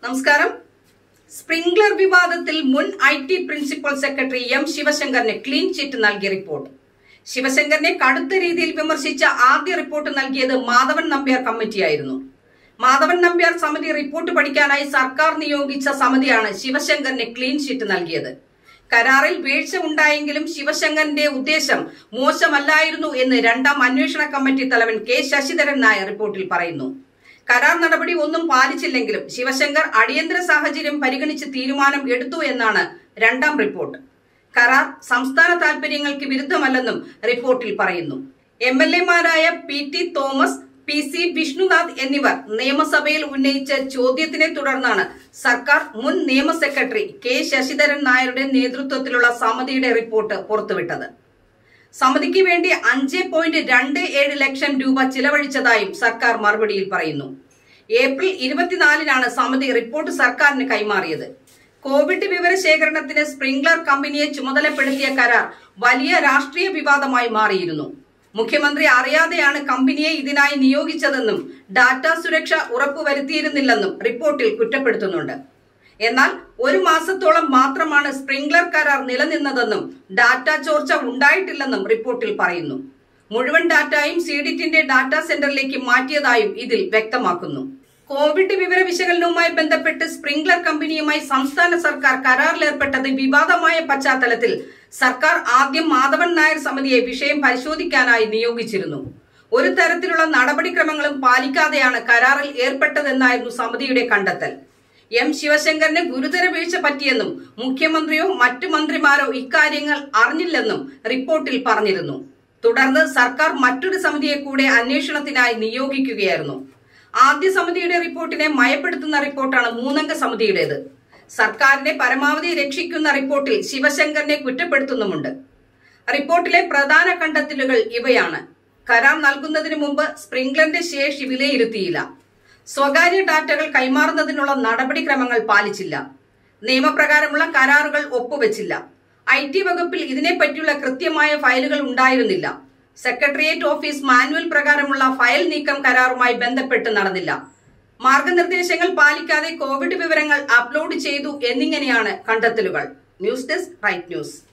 നമസ്കാരം സ്പ്രിംഗ്ലർ വിവാദത്തിൽ മുൻ I T principal secretary M ശിവശങ്കറിന് ക്ലീൻ ചിറ്റ് നൽകിയ റിപ്പോർട്ട് ശിവശങ്കറിനെ കടുത്ത രീതിയിൽ വിമർശിച്ച ആദ്യ റിപ്പോർട്ട് നൽകിയത് മാധവൻ നമ്പ്യാർ കമ്മിറ്റിയായിരുന്നു മാധവൻ നമ്പ്യാർ സമിതി റിപ്പോർട്ട് പഠിക്കാനായി സർക്കാർ നിയോഗിച്ച സമിതിയാണ് ശിവശങ്കറിന് ക്ലീൻ ചിറ്റ് നൽകിയത് കരാറിൽ വീഴ്ച ഉണ്ടായെങ്കിലും ശിവശങ്കറിന്റെ ഉദ്ദേശം മോശമല്ലായിരുന്നു എന്ന് രണ്ടാം അന്വേഷണ കമ്മിറ്റി തലവൻ കെ ശശിധരൻ നായർ റിപ്പോർട്ടിൽ പറയുന്നു കരാർ നടപടി ഒന്നും പാലിച്ചില്ലെങ്കിലും ശിവശങ്കർ അടിയന്തര സാഹചര്യം പരിഗണിച്ച് തീരുമാനം എടുത്തു എന്നാണ് രണ്ടാം റിപ്പോർട്ട് കരാർ സംസ്ഥാന താൽപര്യങ്ങൾക്ക് വിരുദ്ധമല്ലെന്നും റിപ്പോർട്ടിൽ പറയുന്നു എം എൽ എമാരായ P T Thomas P C Vishnunath എന്നിവർ നിയമസഭയിൽ ഉന്നയിച്ച ചോദ്യത്തിനെ തുടർന്നാണ് സർക്കാർ മുൻ നിയമ സെക്രട്ടറി കെ ശശിധരൻ നായരുടെ നേതൃത്വത്തിലുള്ള സമിതിയുടെ റിപ്പോർട്ട് പുറത്തുവിട്ടത് സമിതിക്ക് വേണ്ടി അഞ്ച് പോയിന്റ് രണ്ട് ഏഴ് ലക്ഷം രൂപ ചിലവഴിച്ചതായും സർക്കാർ മറുപടിയിൽ പറയുന്നു ഏപ്രിൽ ഇരുപത്തിനാലിനാണ് സമിതി റിപ്പോർട്ട് സർക്കാരിന് കൈമാറിയത് കോവിഡ് വിവരശേഖരണത്തിന് സ്പ്രിംഗ്ലർ കമ്പനിയെ ചുമതലപ്പെടുത്തിയ കരാർ വലിയ രാഷ്ട്രീയ വിവാദമായി മാറിയിരുന്നു മുഖ്യമന്ത്രി അറിയാതെയാണ് കമ്പനിയെ ഇതിനായി നിയോഗിച്ചതെന്നും ഡാറ്റ സുരക്ഷ ഉറപ്പുവരുത്തിയിരുന്നില്ലെന്നും റിപ്പോർട്ടിൽ കുറ്റപ്പെടുത്തുന്നുണ്ട് എന്നാൽ ഒരു മാസത്തോളം മാത്രമാണ് സ്പ്രിംഗ്ലർ കരാർ നിലനിന്നതെന്നും ഡാറ്റ ചോർച്ച ഉണ്ടായിട്ടില്ലെന്നും റിപ്പോർട്ടിൽ പറയുന്നു മുഴുവൻ ഡാറ്റയും സീഡിറ്റിന്റെ ഡാറ്റാ സെന്ററിലേക്ക് മാറ്റിയതായും ഇതിൽ വ്യക്തമാക്കുന്നു കോവിഡ് വിവര വിശകലനവുമായി ബന്ധപ്പെട്ട് സ്പ്രിംഗ്ലർ കമ്പനിയുമായി സംസ്ഥാന സർക്കാർ കരാറിലേർപ്പെട്ടത് വിവാദമായ പശ്ചാത്തലത്തിൽ സർക്കാർ ആദ്യം മാധവൻ നായർ സമിതിയെ വിഷയം പരിശോധിക്കാനായി നിയോഗിച്ചിരുന്നു ഒരു തരത്തിലുള്ള നടപടിക്രമങ്ങളും പാലിക്കാതെയാണ് കരാറിൽ ഏർപ്പെട്ടതെന്നായിരുന്നു സമിതിയുടെ കണ്ടെത്തൽ എം ശിവശങ്കറിന് ഗുരുതര വീഴ്ച പറ്റിയെന്നും മുഖ്യമന്ത്രിയോ മറ്റു മന്ത്രിമാരോ ഇക്കാര്യങ്ങൾ അറിഞ്ഞില്ലെന്നും റിപ്പോർട്ടിൽ പറഞ്ഞിരുന്നു തുടർന്ന് സർക്കാർ മറ്റൊരു സമിതിയെ കൂടെ അന്വേഷണത്തിനായി നിയോഗിക്കുകയായിരുന്നു ആദ്യ സമിതിയുടെ റിപ്പോർട്ടിനെ മയപ്പെടുത്തുന്ന റിപ്പോർട്ടാണ് മൂന്നംഗ സമിതിയുടേത് സർക്കാരിനെ പരമാവധി രക്ഷിക്കുന്ന റിപ്പോർട്ടിൽ ശിവശങ്കറിനെ കുറ്റപ്പെടുത്തുന്നുമുണ്ട് റിപ്പോർട്ടിലെ പ്രധാന കണ്ടെത്തലുകൾ ഇവയാണ് കരാർ നൽകുന്നതിന് മുമ്പ് സ്പ്രിംഗ്ലറിന്റെ ശേഷി വിലയിരുത്തിയില്ല സ്വകാര്യ ഡാറ്റകൾ കൈമാറുന്നതിനുള്ള നടപടിക്രമങ്ങൾ പാലിച്ചില്ല നിയമപ്രകാരമുള്ള കരാറുകൾ ഒപ്പുവെച്ചില്ല ഐ ടി വകുപ്പിൽ ഇതിനെപ്പറ്റിയുള്ള കൃത്യമായ ഫയലുകൾ ഉണ്ടായിരുന്നില്ല സെക്രട്ടേറിയറ്റ് ഓഫീസ് മാനുവൽ പ്രകാരമുള്ള ഫയൽ നീക്കം കരാറുമായി ബന്ധപ്പെട്ട് നടന്നില്ല മാർഗനിർദ്ദേശങ്ങൾ പാലിക്കാതെ കോവിഡ് വിവരങ്ങൾ അപ്ലോഡ് ചെയ്തു എന്നിങ്ങനെയാണ് കണ്ടെത്തലുകൾ ന്യൂസ് ഡെസ്ക് റൈറ്റ് ന്യൂസ്